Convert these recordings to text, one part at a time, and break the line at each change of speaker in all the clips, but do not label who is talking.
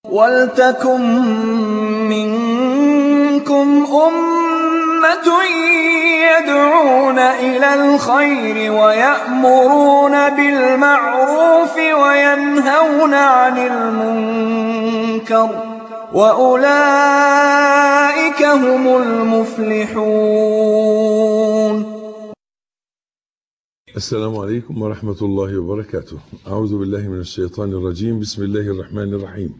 وَلْتَكُن مِّنكُمْ أُمَّةٌ يَدْعُونَ إِلَى الْخَيْرِ وَيَأْمُرُونَ بِالْمَعْرُوفِ وَيَنْهَوْنَ عَنِ الْمُنكَرِ ۚ وَأُولَٰئِكَ هُمُ الْمُفْلِحُونَ
السلام عليكم ورحمة الله وبركاته أعوذ بالله من الشيطان الرجيم بسم الله الرحمن الرحيم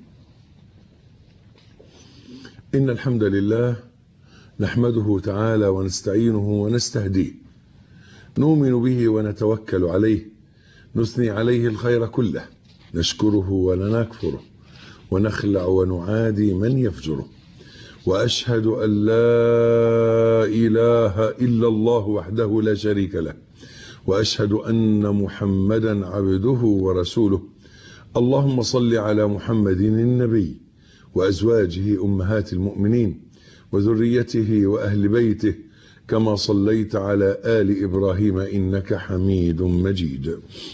إن الحمد لله نحمده تعالى ونستعينه ونستهديه نؤمن به ونتوكل عليه نثني عليه الخير كله نشكره ولا نكفره ونخلع ونعادي من يفجره وأشهد أن لا إله إلا الله وحده لا شريك له واشهد ان محمدا عبده ورسوله اللهم صل على محمد النبي وازواجه امهات المؤمنين وذريته واهل بيته كما صليت على ال ابراهيم انك حميد مجيد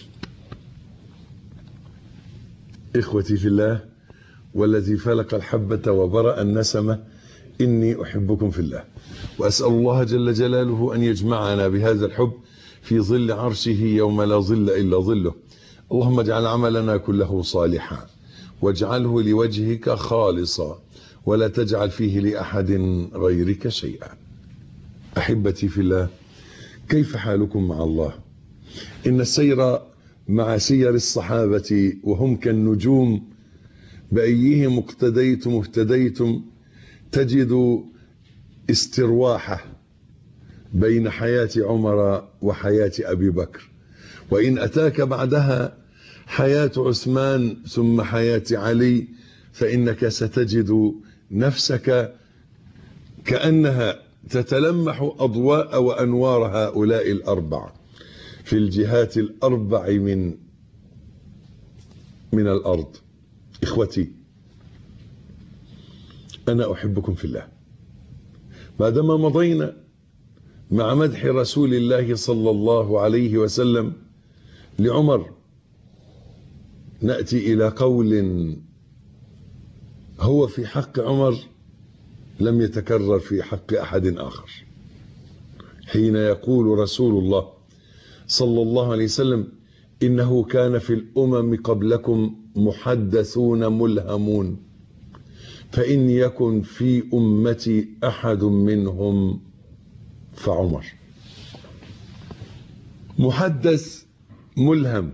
اخوتي في الله والذي فلق الحبه وبرا النسمه اني احبكم في الله واسال الله جل جلاله ان يجمعنا بهذا الحب في ظل عرشه يوم لا ظل إلا ظله اللهم اجعل عملنا كله صالحا واجعله لوجهك خالصا ولا تجعل فيه لأحد غيرك شيئا أحبتي في الله كيف حالكم مع الله إن السير مع سير الصحابة وهم كالنجوم بأيهم اقتديتم اهتديتم تجد استرواحه بين حياة عمر وحياة أبي بكر وإن أتاك بعدها حياة عثمان ثم حياة علي فإنك ستجد نفسك كأنها تتلمح أضواء وأنوار هؤلاء الأربع في الجهات الأربع من من الأرض إخوتي أنا أحبكم في الله بعدما مضينا مع مدح رسول الله صلى الله عليه وسلم لعمر ناتي الى قول هو في حق عمر لم يتكرر في حق احد اخر حين يقول رسول الله صلى الله عليه وسلم انه كان في الامم قبلكم محدثون ملهمون فان يكن في امتي احد منهم فعمر محدث ملهم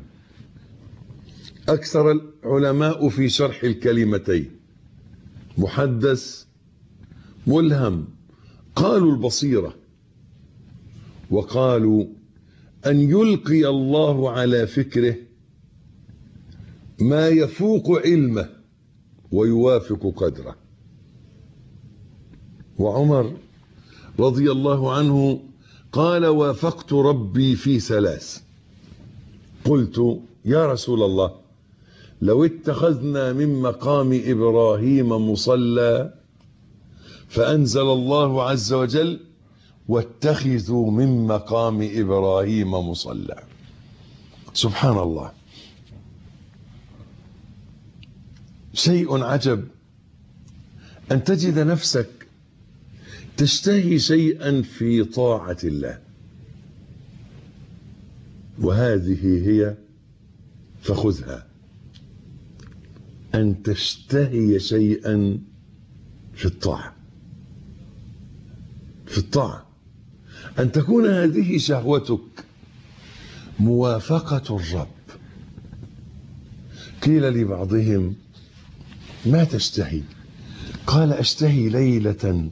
أكثر العلماء في شرح الكلمتين محدث ملهم قالوا البصيرة وقالوا أن يلقي الله على فكره ما يفوق علمه ويوافق قدره وعمر رضي الله عنه قال وافقت ربي في ثلاث قلت يا رسول الله لو اتخذنا من مقام ابراهيم مصلى فانزل الله عز وجل واتخذوا من مقام ابراهيم مصلى سبحان الله شيء عجب ان تجد نفسك تشتهي شيئا في طاعة الله وهذه هي فخذها أن تشتهي شيئا في الطاعة في الطاعة أن تكون هذه شهوتك موافقة الرب قيل لبعضهم ما تشتهي قال أشتهي ليلة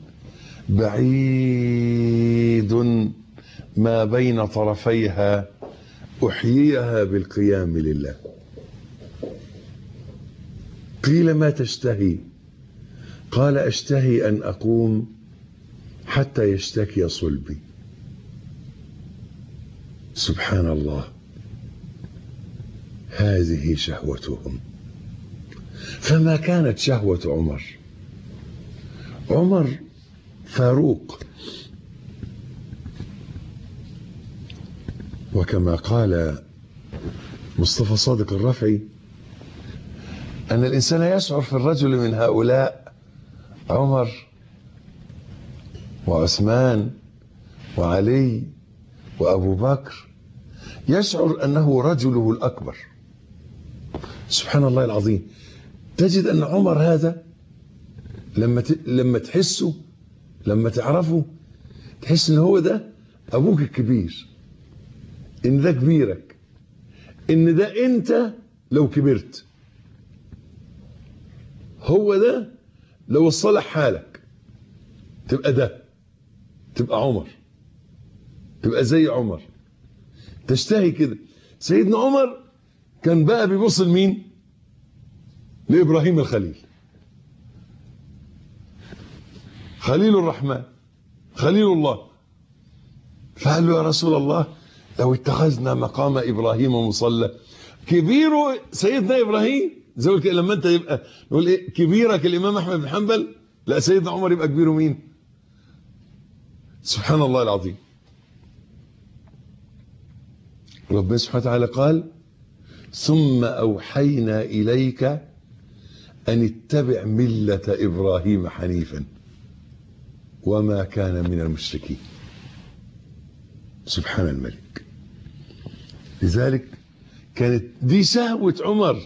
بعيد ما بين طرفيها احييها بالقيام لله قيل ما تشتهي قال اشتهي ان اقوم حتى يشتكي صلبي سبحان الله هذه شهوتهم فما كانت شهوه عمر عمر فاروق وكما قال مصطفى صادق الرفعي أن الإنسان يشعر في الرجل من هؤلاء عمر وعثمان وعلي وأبو بكر يشعر أنه رجله الأكبر سبحان الله العظيم تجد أن عمر هذا لما لما تحسه لما تعرفه تحس ان هو ده ابوك الكبير ان ده كبيرك ان ده انت لو كبرت هو ده لو اصطلح حالك تبقى ده تبقى عمر تبقى زي عمر تشتهي كده سيدنا عمر كان بقى بيبص لمين لابراهيم الخليل خليل الرحمن خليل الله فقال له يا رسول الله لو اتخذنا مقام ابراهيم مصلى كبير سيدنا ابراهيم زي كده لما انت يبقى نقول ايه كبيرك الامام احمد بن حنبل لا سيدنا عمر يبقى كبيره مين سبحان الله العظيم ربنا سبحانه وتعالى قال ثم اوحينا اليك ان اتبع مله ابراهيم حنيفا وما كان من المشركين سبحان الملك لذلك كانت دي شهوة عمر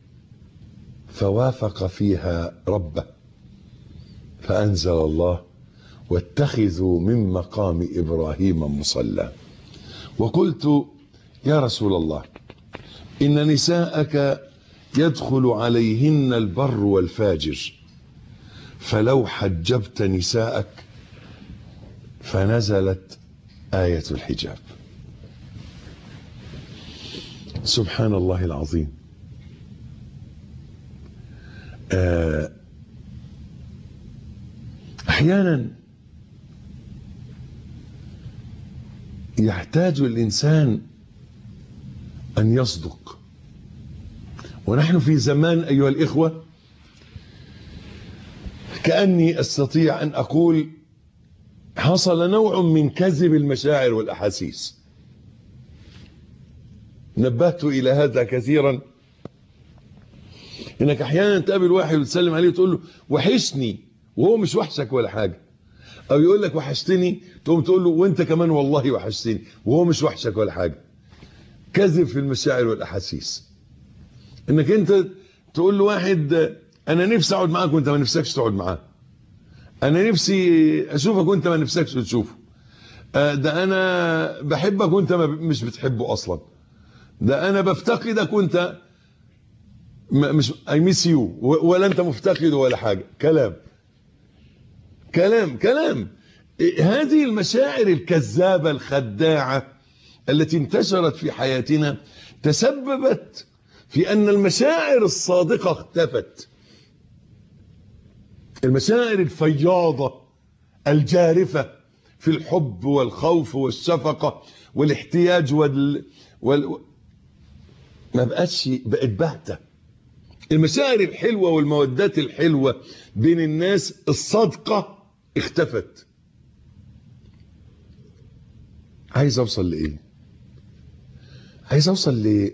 فوافق فيها ربه فأنزل الله واتخذوا من مقام إبراهيم مصلى وقلت يا رسول الله إن نساءك يدخل عليهن البر والفاجر فلو حجبت نساءك فنزلت آية الحجاب سبحان الله العظيم أحيانا يحتاج الإنسان أن يصدق ونحن في زمان أيها الإخوة كأني أستطيع أن أقول حصل نوع من كذب المشاعر والأحاسيس نبهت إلى هذا كثيرا إنك أحيانا تقابل واحد وتسلم عليه وتقول له وحشني وهو مش وحشك ولا حاجة أو يقول لك وحشتني تقوم تقول له وأنت كمان والله وحشتني وهو مش وحشك ولا حاجة كذب في المشاعر والأحاسيس إنك أنت تقول له واحد انا نفسي اقعد معاك وانت ما نفسكش تقعد معاه انا نفسي اشوفك وانت ما نفسكش تشوفه ده انا بحبك وانت مش بتحبه اصلا ده انا بفتقدك وانت مش اي ميس يو ولا انت مفتقده ولا حاجه كلام كلام كلام هذه المشاعر الكذابه الخداعه التي انتشرت في حياتنا تسببت في ان المشاعر الصادقه اختفت المشاعر الفياضة الجارفة في الحب والخوف والشفقة والاحتياج وال... وال... ما بقتش بقت باهتة المشاعر الحلوة والمودات الحلوة بين الناس الصادقة اختفت عايز اوصل لايه عايز اوصل ل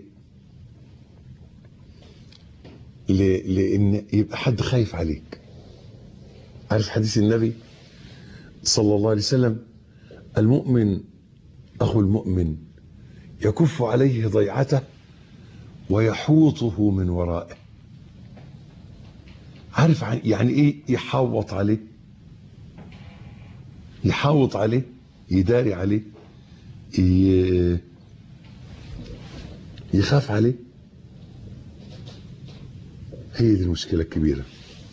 ل... لان يبقى حد خايف عليك عارف حديث النبي صلى الله عليه وسلم المؤمن أخو المؤمن يكف عليه ضيعته ويحوطه من ورائه عارف يعني ايه يحوط عليه يحوط عليه يداري عليه يخاف عليه هي دي المشكلة الكبيرة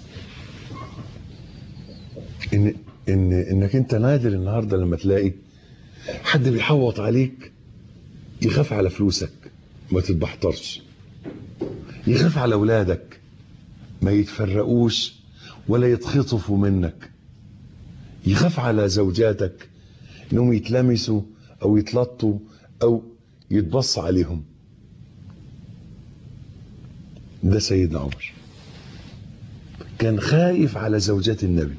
ان ان انك انت نادر النهارده لما تلاقي حد بيحوط عليك يخاف على فلوسك ما تتبحترش يخاف على اولادك ما يتفرقوش ولا يتخطفوا منك يخاف على زوجاتك انهم يتلمسوا او يتلطوا او يتبص عليهم ده سيدنا عمر كان خايف على زوجات النبي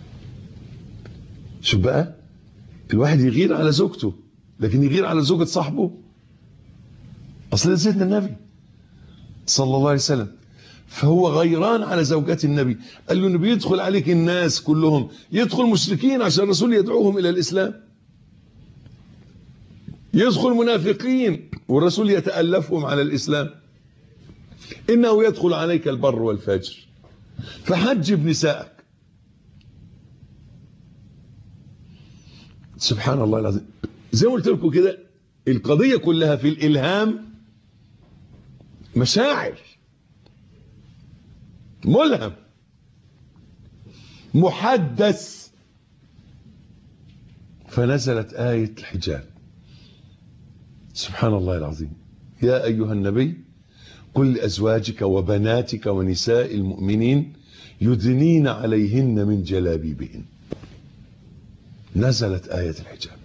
شوف بقى الواحد يغير على زوجته لكن يغير على زوجة صاحبه اصل ده سيدنا النبي صلى الله عليه وسلم فهو غيران على زوجات النبي قال له النبي يدخل عليك الناس كلهم يدخل مشركين عشان الرسول يدعوهم إلى الإسلام يدخل منافقين والرسول يتألفهم على الإسلام إنه يدخل عليك البر والفجر فحجب نسائك سبحان الله العظيم زي ما قلت لكم كده القضية كلها في الإلهام مشاعر ملهم محدث فنزلت آية الحجاب سبحان الله العظيم يا أيها النبي قل لأزواجك وبناتك ونساء المؤمنين يدنين عليهن من جلابيبهن نزلت آية الحجاب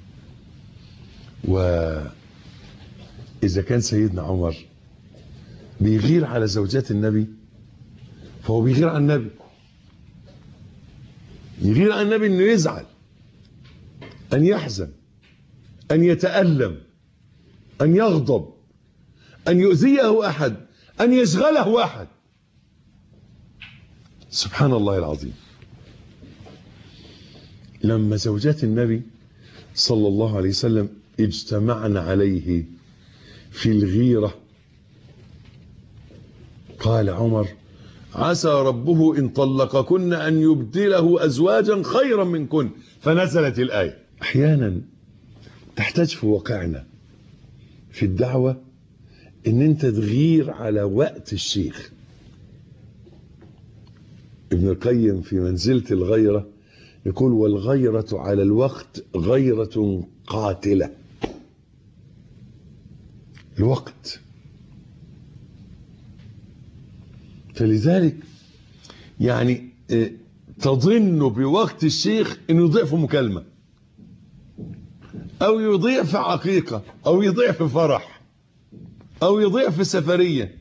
وإذا كان سيدنا عمر بيغير على زوجات النبي فهو بيغير على النبي يغير على النبي انه يزعل ان يحزن ان يتألم ان يغضب ان يؤذيه احد ان يشغله احد سبحان الله العظيم لما زوجات النبي صلى الله عليه وسلم اجتمعن عليه في الغيرة قال عمر عسى ربه إن طلقكن أن يبدله أزواجا خيرا منكن فنزلت الآية أحيانا تحتاج في واقعنا في الدعوة ان انت تغير على وقت الشيخ ابن القيم في منزلة الغيرة يقول والغيرة على الوقت غيرة قاتلة الوقت فلذلك يعني تظن بوقت الشيخ انه يضيع في مكالمة او يضيع في عقيقة او يضيع في فرح او يضيع في سفرية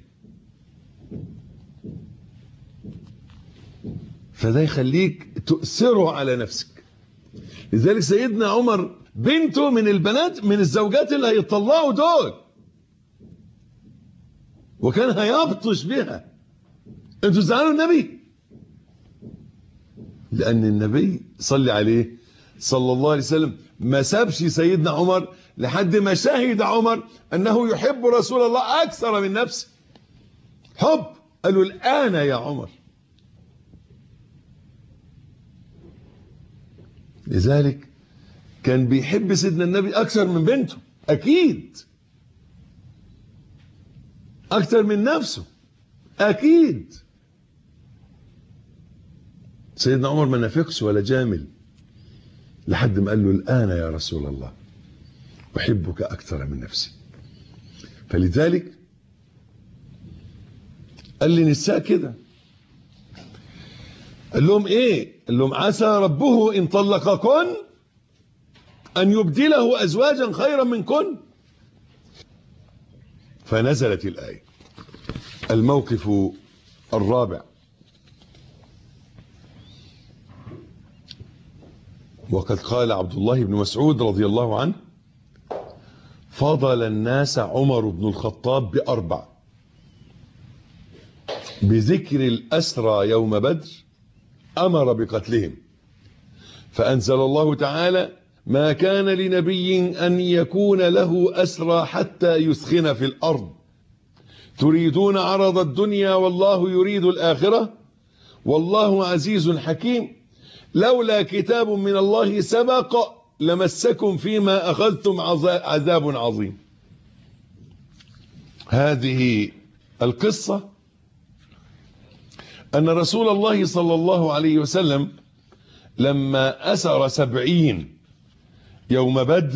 فده يخليك تؤثره على نفسك لذلك سيدنا عمر بنته من البنات من الزوجات اللي هيطلعوا دول وكان هيبطش بها انتوا زعلوا النبي لان النبي صلي عليه صلى الله عليه وسلم ما سابش سيدنا عمر لحد ما شهد عمر انه يحب رسول الله اكثر من نفسه حب قالوا الان يا عمر لذلك كان بيحب سيدنا النبي اكثر من بنته اكيد اكثر من نفسه اكيد سيدنا عمر ما نافقش ولا جامل لحد ما قال له الآن يا رسول الله أحبك أكثر من نفسي فلذلك قال لنساء كده قال لهم ايه قال لهم عسى ربه ان طلقكن ان يبدله ازواجا خيرا منكن فنزلت الايه الموقف الرابع وقد قال عبد الله بن مسعود رضي الله عنه فضل الناس عمر بن الخطاب بأربع بذكر الأسرى يوم بدر أمر بقتلهم فأنزل الله تعالى ما كان لنبي أن يكون له أسرى حتى يثخن في الأرض تريدون عرض الدنيا والله يريد الآخرة والله عزيز حكيم لولا كتاب من الله سبق لمسكم فيما أخذتم عذاب عظيم هذه القصة أن رسول الله صلى الله عليه وسلم لما أسر سبعين يوم بدر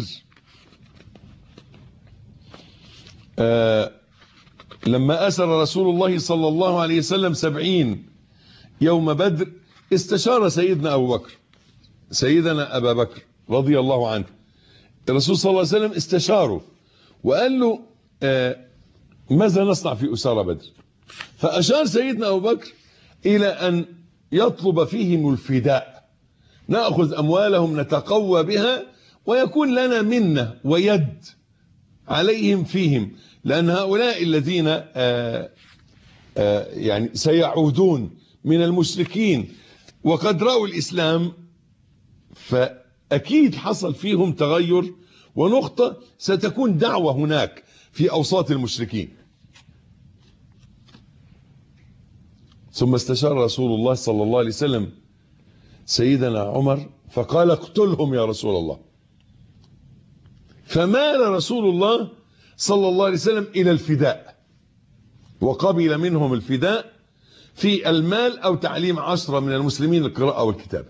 آه لما أسر رسول الله صلى الله عليه وسلم سبعين يوم بدر استشار سيدنا أبو بكر سيدنا أبا بكر رضي الله عنه الرسول صلى الله عليه وسلم استشاره وقال له آه ماذا نصنع في أسارة بدر فأشار سيدنا أبو بكر إلى أن يطلب فيهم الفداء نأخذ أموالهم نتقوى بها ويكون لنا منة ويد عليهم فيهم لأن هؤلاء الذين آه آه، يعني سيعودون من المشركين وقد رأوا الإسلام فأكيد حصل فيهم تغير ونقطة ستكون دعوة هناك في أوساط المشركين ثم استشار رسول الله صلى الله عليه وسلم سيدنا عمر فقال اقتلهم يا رسول الله فمال رسول الله صلى الله عليه وسلم إلى الفداء وقبل منهم الفداء في المال أو تعليم عشرة من المسلمين القراءة والكتابة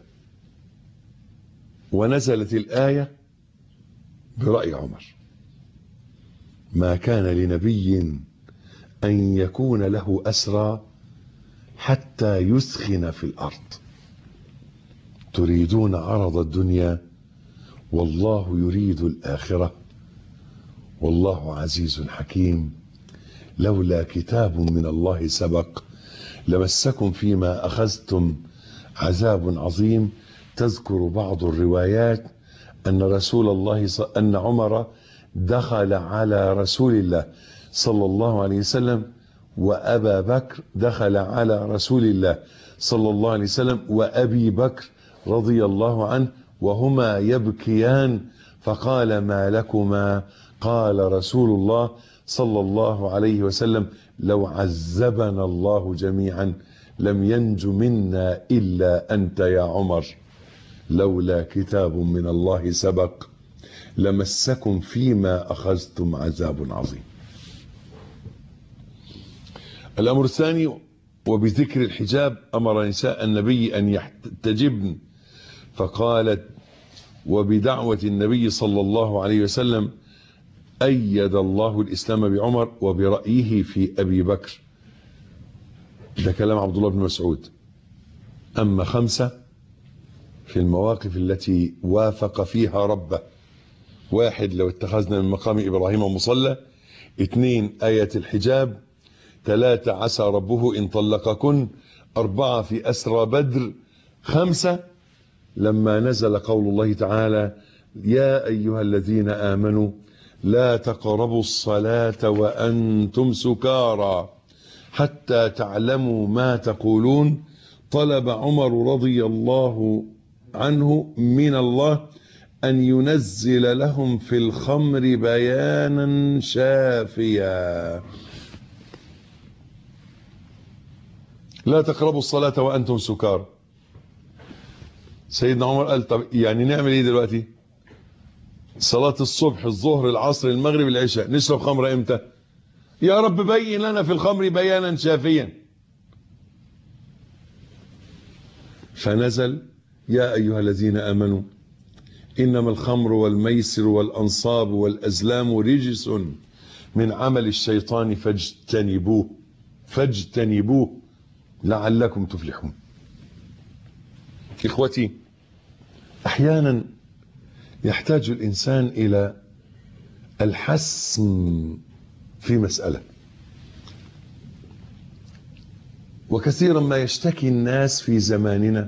ونزلت الآية برأي عمر ما كان لنبي أن يكون له أسرى حتى يسخن في الأرض تريدون عرض الدنيا والله يريد الآخرة والله عزيز حكيم لولا كتاب من الله سبق لمسكم فيما أخذتم عذاب عظيم تذكر بعض الروايات أن رسول الله ص... أن عمر دخل على رسول الله صلى الله عليه وسلم وأبا بكر دخل على رسول الله صلى الله عليه وسلم وأبي بكر رضي الله عنه وهما يبكيان فقال ما لكما قال رسول الله صلى الله عليه وسلم لو عذبنا الله جميعا لم ينج منا إلا أنت يا عمر لولا كتاب من الله سبق لمسكم فيما أخذتم عذاب عظيم الأمر الثاني وبذكر الحجاب أمر نساء النبي أن يحتجبن فقالت وبدعوة النبي صلى الله عليه وسلم أيد الله الإسلام بعمر وبرأيه في أبي بكر ده كلام عبد الله بن مسعود أما خمسة في المواقف التي وافق فيها ربه واحد لو اتخذنا من مقام إبراهيم مصلى اثنين آية الحجاب ثلاثة عسى ربه إن طلقكن أربعة في أسرى بدر خمسة لما نزل قول الله تعالى يا أيها الذين آمنوا لا تقربوا الصلاة وأنتم سكارى حتى تعلموا ما تقولون طلب عمر رضي الله عنه من الله أن ينزل لهم في الخمر بيانا شافيا لا تقربوا الصلاة وأنتم سكارى سيدنا عمر قال طب يعني نعمل ايه دلوقتي صلاة الصبح الظهر العصر المغرب العشاء نشرب خمر امتى يا رب بين لنا في الخمر بيانا شافيا فنزل يا أيها الذين آمنوا إنما الخمر والميسر والأنصاب والأزلام رجس من عمل الشيطان فاجتنبوه فاجتنبوه لعلكم تفلحون إخوتي أحيانا يحتاج الإنسان إلى الحسم في مسألة وكثيرا ما يشتكي الناس في زماننا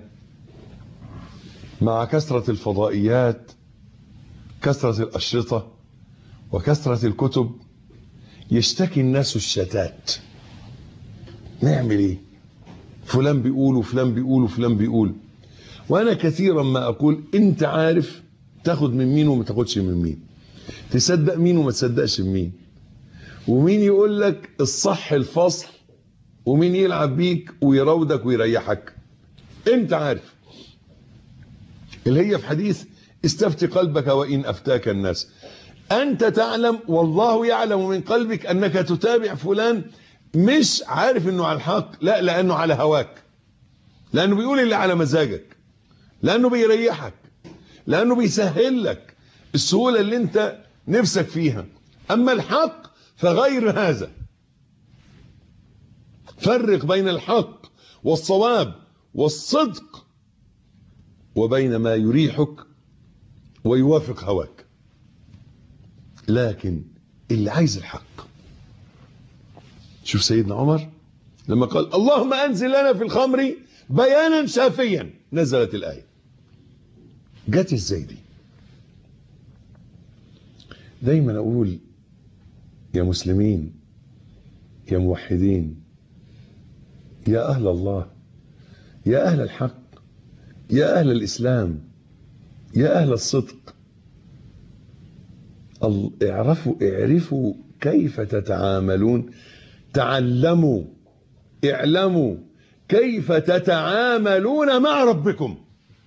مع كثرة الفضائيات كثرة الأشرطة وكثرة الكتب يشتكي الناس الشتات نعمل ايه فلان بيقول وفلان بيقول وفلان بيقول وانا كثيرا ما اقول انت عارف تاخد من مين وما تاخدش من مين تصدق مين وما تصدقش مين ومين يقول لك الصح الفصل ومين يلعب بيك ويراودك ويريحك انت عارف اللي هي في حديث استفتي قلبك وان افتاك الناس انت تعلم والله يعلم من قلبك انك تتابع فلان مش عارف انه على الحق لا لانه على هواك لانه بيقول اللي على مزاجك لانه بيريحك لانه بيسهل لك السهوله اللي انت نفسك فيها اما الحق فغير هذا فرق بين الحق والصواب والصدق وبين ما يريحك ويوافق هواك لكن اللي عايز الحق شوف سيدنا عمر لما قال اللهم انزل لنا في الخمر بيانا شافيا نزلت الايه جت ازاي دي دايما اقول يا مسلمين يا موحدين يا أهل الله يا أهل الحق يا أهل الإسلام يا أهل الصدق ال- اعرفوا اعرفوا كيف تتعاملون تعلموا اعلموا كيف تتعاملون مع ربكم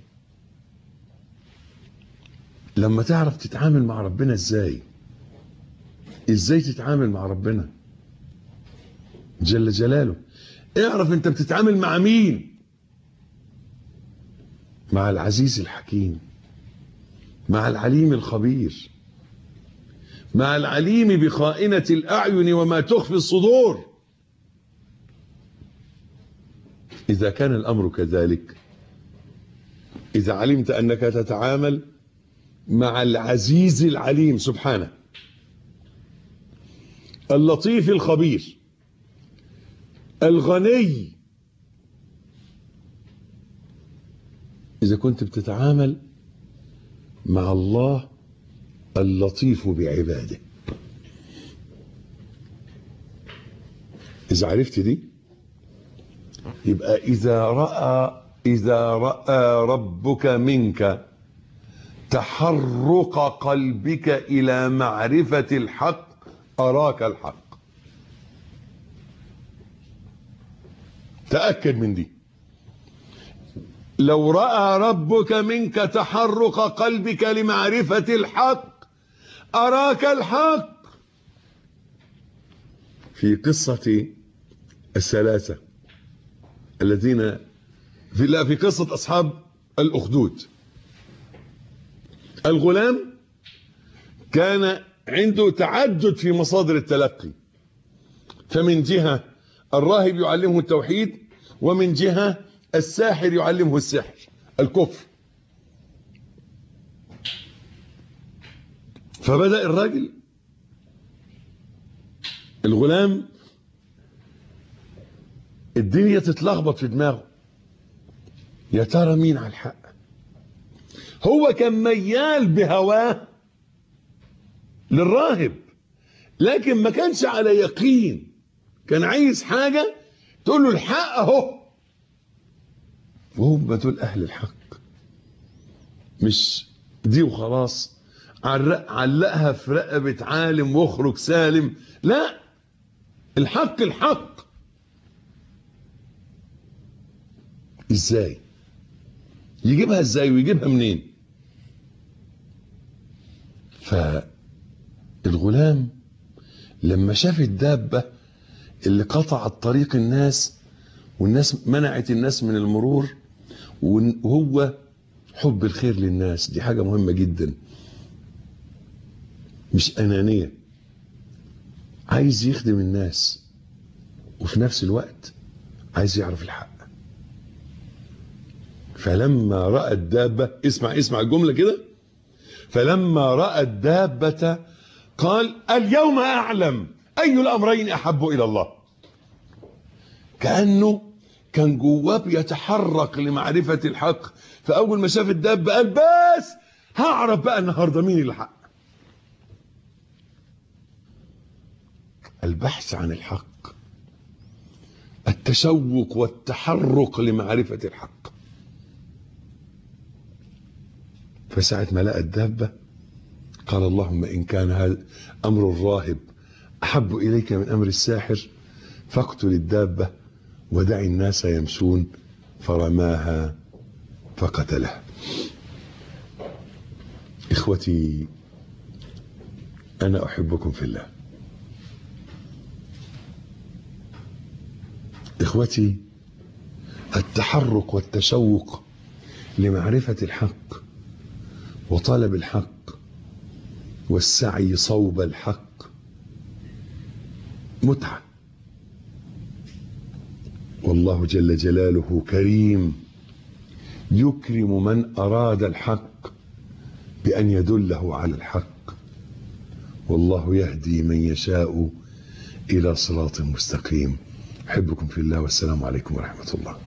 لما تعرف تتعامل مع ربنا ازاي ازاي تتعامل مع ربنا جل جلاله اعرف انت بتتعامل مع مين مع العزيز الحكيم مع العليم الخبير مع العليم بخائنة الأعين وما تخفي الصدور إذا كان الأمر كذلك إذا علمت أنك تتعامل مع العزيز العليم سبحانه اللطيف الخبير الغني إذا كنت بتتعامل مع الله اللطيف بعباده إذا عرفت دي يبقى إذا رأى إذا رأى ربك منك تحرق قلبك إلى معرفة الحق أراك الحق تأكد من دي لو رأى ربك منك تحرق قلبك لمعرفة الحق أراك الحق في قصة الثلاثة الذين في لا في قصة أصحاب الأخدود الغلام كان عنده تعدد في مصادر التلقي فمن جهة الراهب يعلمه التوحيد ومن جهة الساحر يعلمه السحر الكفر فبدأ الراجل الغلام الدنيا تتلخبط في دماغه يا ترى مين على الحق هو كان ميال بهواه للراهب لكن ما كانش على يقين كان عايز حاجة تقول له الحق اهو وهم دول اهل الحق مش دي وخلاص علق علقها في رقبة عالم واخرج سالم لا الحق الحق ازاي يجيبها ازاي ويجيبها منين فالغلام لما شاف الدابة اللي قطعت طريق الناس والناس منعت الناس من المرور وهو حب الخير للناس دي حاجة مهمة جدا مش أنانية عايز يخدم الناس وفي نفس الوقت عايز يعرف الحق فلما رأى الدابة اسمع اسمع الجملة كده فلما رأى الدابة قال اليوم أعلم أي الأمرين أحب إلى الله كأنه كان جواه بيتحرك لمعرفة الحق فأول ما شاف الدابة قال بس هعرف بقى النهاردة مين الحق البحث عن الحق التشوق والتحرك لمعرفة الحق فساعة ما لقى الدابة قال اللهم إن كان هذا أمر الراهب أحب إليك من أمر الساحر فاقتل الدابة ودع الناس يمشون فرماها فقتلها إخوتي أنا أحبكم في الله إخوتي التحرك والتشوق لمعرفة الحق وطلب الحق والسعي صوب الحق متعة والله جل جلاله كريم يكرم من أراد الحق بأن يدله على الحق والله يهدي من يشاء إلى صراط مستقيم أحبكم في الله والسلام عليكم ورحمة الله